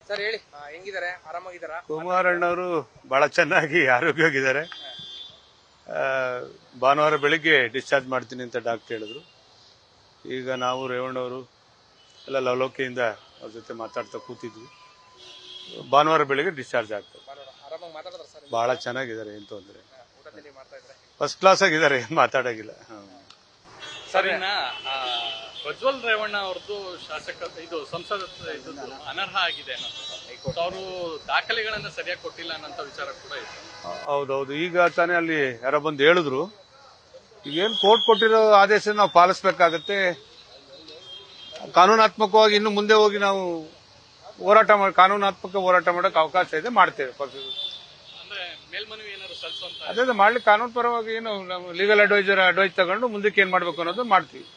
Sir ಹೇಳಿ ಆ, ಹೆಂಗಿದ್ದಾರೆ ಆರಾಮಾಗಿದ್ದಾರಾ ಕುಮಾರಣ್ಣವರು ಬಹಳ ಚೆನ್ನಾಗಿ ಆರೋಗ್ಯವಾಗಿದ್ದಾರೆ ಆ, ಭಾನುವಾರ ಬೆಳಿಗ್ಗೆ ಡಿಸ್ಚಾರ್ಜ್ ಮಾಡ್ತೀನಿ ಅಂತ ಡಾಕ್ಟರ್ ಹೇಳಿದ್ರು ಈಗ ನಾವು ರೇವಣ್ಣವರು ಎಲ್ಲ ಲವಲೋಕಿಯಿಂದ ಅವ್ರ ಜೊತೆ ಮಾತಾಡ್ತಾ ಕೂತಿದ್ವಿ ಭಾನುವಾರ ಬೆಳಿಗ್ಗೆ ಡಿಸ್ಚಾರ್ಜ್ ಆಗ್ತದೆ ಭಾನುವಾರ ಆರಾಮಾಗಿ ಮಾತಾಡಿದ್ರ ಸರ್ ಬಹಳ ಚೆನ್ನಾಗಿದ್ದಾರೆ ಏನು ತೊಂದರೆ ಊಟ ತಿಂಡಿ ಮಾಡ್ತಾ ಇದ್ರೆ ಫಸ್ಟ್ ಕ್ಲಾಸ್ ಆಗಿದ್ದಾರೆ ಏನು ಮಾತಾಡೋಗಿಲ್ಲ ಹ್ಮ್. ಸರ್ ಇನ್ನ ಆ, ಪ್ರಜ್ವಲ್ ರೇವಣ್ಣ ಅವ್ರದ್ದು ಶಾಸಕ ಇದು ಸಂಸದ ಇದ್ದು ಅನರ್ಹ ಆಗಿದೆ ಅನ್ನೋದು ಅವರು ದಾಖಲೆಗಳನ್ನ ಸರಿಯಾಗಿ ಕೊಟ್ಟಿಲ್ಲ ಅನ್ನೋ ವಿಚಾರ ಕೂಡ ಇದೆ ಹೌದೌದು ಈಗ ತಾನೇ ಅಲ್ಲಿ ಯಾರೋ ಬಂದು ಹೇಳಿದ್ರು ಈಗೇನು ಕೋರ್ಟ್ ಕೊಟ್ಟಿರೋ ಆದೇಶ ನಾವು ಪಾಲಿಸ್ಬೇಕಾಗತ್ತೆ ಕಾನೂನಾತ್ಮಕವಾಗಿ ಇನ್ನು ಮುಂದೆ ಹೋಗಿ ನಾವು ಹೋರಾಟ ಮಾಡಿ ಕಾನೂನಾತ್ಮಕ ಹೋರಾಟ ಮಾಡಕ್ಕೆ ಅವಕಾಶ ಇದೆ ಮಾಡ್ತೇವೆ ಪಕ್ಷದ ಅಂದ್ರೆ ಮೇಲ್ಮನವಿ ಏನಾದ್ರು ಸಲ್ಲಿಸುವಂತ ಅದೇ ಮಾಡಲಿ ಕಾನೂನು ಪರವಾಗಿ ಏನು ನಾವು ಲೀಗಲ್ ಅಡ್ವೈಸರ್ ಅಡ್ವೈಸ್ ತಗೊಂಡು ಮುಂದಕ್ಕೆ ಏನ್ ಮಾಡ್ಬೇಕು ಅನ್ನೋದು ಮಾಡ್ತೀವಿ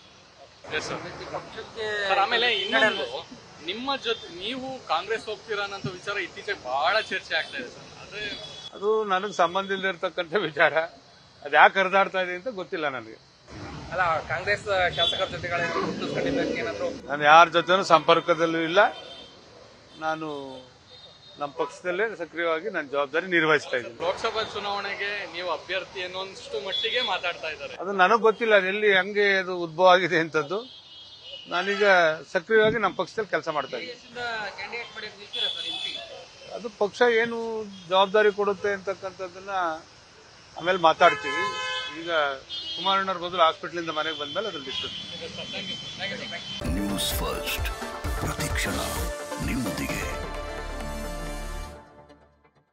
ಸರ್ ಆಮೇಲೆ ಇನ್ನೊಂದು ನಿಮ್ಮ ಜೊತೆ ನೀವು ಕಾಂಗ್ರೆಸ್ ಹೋಗ್ತೀರಾ ಅನ್ನೋ ವಿಚಾರ ಇತ್ತೀಚೆಗೆ ಬಹಳ ಚರ್ಚೆ ಆಗ್ತಾ ಇದೆ ಸರ್ ಅದೇ ಅದು ನನಗೆ ಸಂಬಂಧ ಇಲ್ದಿರ್ತಕ್ಕಂಥ ವಿಚಾರ ಅದು ಯಾಕೆ ಹರಿದಾಡ್ತಾ ಇದೆ ಅಂತ ಗೊತ್ತಿಲ್ಲ ನನಗೆ ಅಲ್ಲ ಕಾಂಗ್ರೆಸ್ ಶಾಸಕರ ಜೊತೆಗಳ ಗುರುತಿಸ್ಕೊಂಡಿದ್ದಕ್ಕೆ ಏನಾದ್ರು ನಾನು ಯಾರ ಜೊತೆನೂ ಸಂಪರ್ಕದಲ್ಲೂ ಇಲ್ಲ ನಾನು ನಮ್ಮ ಪಕ್ಷದಲ್ಲೇ ಸಕ್ರಿಯವಾಗಿ ನನ್ನ ಜವಾಬ್ದಾರಿ ನಿರ್ವಹಿಸ್ತಾ ಇದ್ದೀನಿ ಲೋಕಸಭಾ ಚುನಾವಣೆಗೆ ನೀವು ಅಭ್ಯರ್ಥಿ ಅನ್ನೋಷ್ಟು ಮಟ್ಟಿಗೆ ಮಾತಾಡ್ತಾ ಇದ್ದಾರೆ ಅದು ನನಗೆ ಗೊತ್ತಿಲ್ಲ ಅದು ಎಲ್ಲಿ ಹಂಗೆ ಅದು ಉದ್ಭವ ಆಗಿದೆ ಅಂತದ್ದು ನಾನೀಗ ಸಕ್ರಿಯವಾಗಿ ನಮ್ಮ ಪಕ್ಷದಲ್ಲಿ ಕೆಲಸ ಮಾಡ್ತಾ ಇದ್ದೀನಿ ಕ್ಯಾಂಡಿಡೇಟ್ ಮಾಡಿ ನಿಲ್ತೀರಾ ಸರ್ ಎಂಪಿ ಅದು ಪಕ್ಷ ಏನು ಜವಾಬ್ದಾರಿ ಕೊಡುತ್ತೆ ಅಂತಕ್ಕಂಥದ್ದನ್ನ ಆಮೇಲೆ ಮಾತಾಡ್ತೀವಿ ಈಗ ಕುಮಾರಣ್ಣವ್ರ ಬದಲು ಹಾಸ್ಪಿಟ್ಲಿಂದ ಮನೆಗೆ ಬಂದ್ಮೇಲೆ ಅದ್ರಲ್ಲಿ ಡಿಸ್ಕಸ್ ನ್ಯೂಸ್ ಫಸ್ಟ್ ಪ್ರತಿಕ್ಷಣ